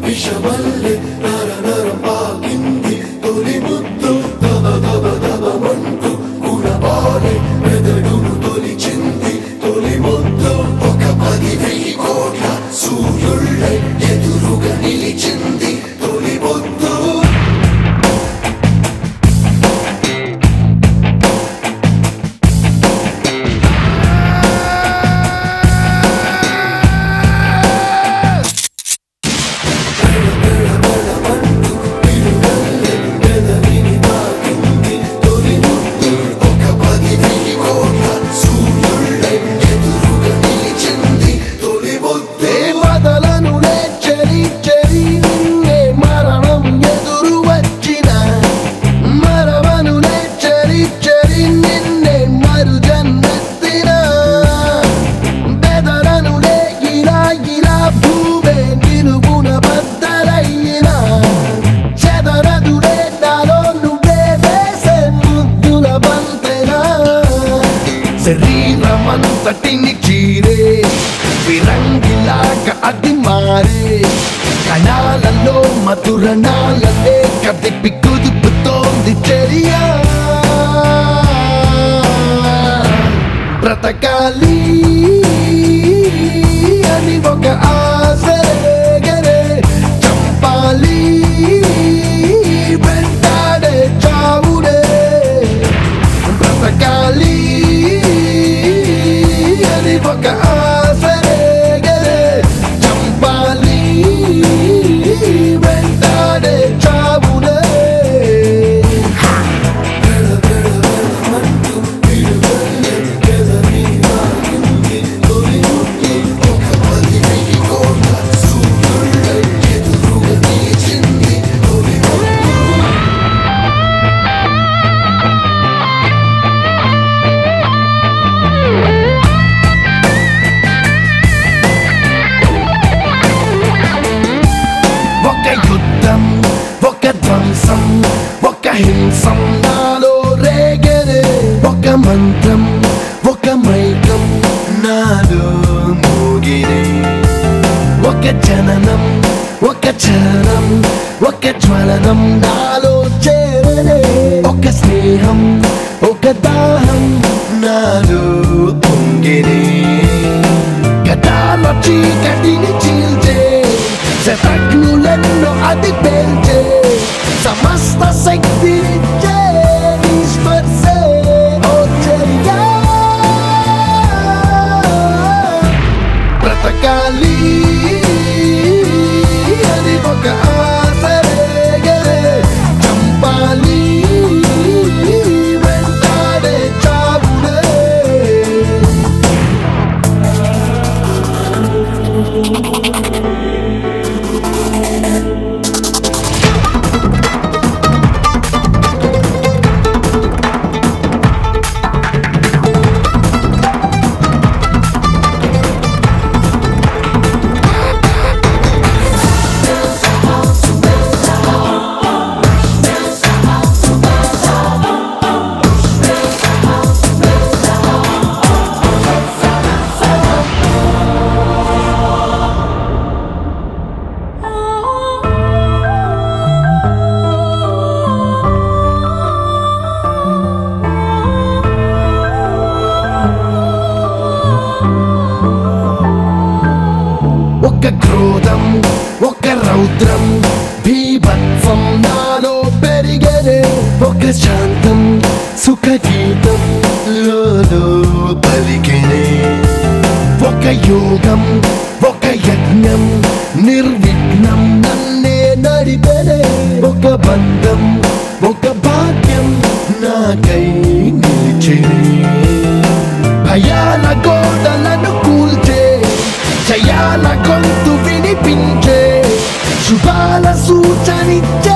విషమల్లె నర నరం పాకింది తొలి ముద్దు దబ దబ దబమంటూ కుడబాలే మెదడును తొలిచింది తొలి ముద్దు ఒక పది వెయ్యి కోట్ల సూర్యుళ్ళై ఎదురుగా నిలిచింది తొలి ముద్దు ఒక పది వెయ్యి కోట్ల సూర్యుళ్ళై ఎదురుగా నిలిచింది తొలి ముద్దు మొదలను చెరి చెరి నిన్నే మరణం ఎదురు వచ్చిన మరవను చెరి చెరి నిన్నే మరు జన్మెత్తిన బెదరను ఇలా ఇలా భూమే నిలువున బద్దలయ్యిన చెదరదుడే నాలో నువ్వే వేసే ముద్దుల బంతెనా శరీరమంతటిని చీరే విరంగిలాగా అది మారే కణాలలో మధురణాలనే కదిపి కుదుపుతోంది చర్య బ్రతకాలి అని ఒక ఆశ రేగరే చంపాలి వెంటాడే చావుడే బ్రతకాలి అని ఒక ఆశ రేగరే చంపాలి వెంటాడే చావుడే ఒక యుద్ధం ఒక ధ్వంసం ఒక హింసం నాలో రేగరే ఒక మంత్రం ఒక మైకం నాలో మోగిరే ఒక జననం ఒక చరణం ఒక జ్వలనం నాలో చేరనే ఒక స్నేహం ఒక దాహం నాలో పొంగిరే గతాల చీకటిని చీల్చే శతజ్ఞులెన్నో అది పేల్చే సమస్త శక్తినిచ్చే నీ స్పర్శే ఓ చర్య బ్రతకాలి అది ఒక ఆశ రేగరే చంపాలి వెంటాడే చావుడే ఒక క్రోధం ఒక రౌద్రం భీభత్సం నాలో పెరిగరే ఒక శాంతం సుఖ గీతం లోలో పలికినే ఒక యోగం ఒక యజ్ఞం నిర్విఘ్నం నన్నే నడిపెనే ఒక బంధం ఒక భాగ్యం నాకై నిలిచినే భయాల గోడలను కూల్చే జయాల గొంతు వినిపించే శుభాల సూచనిచ్చే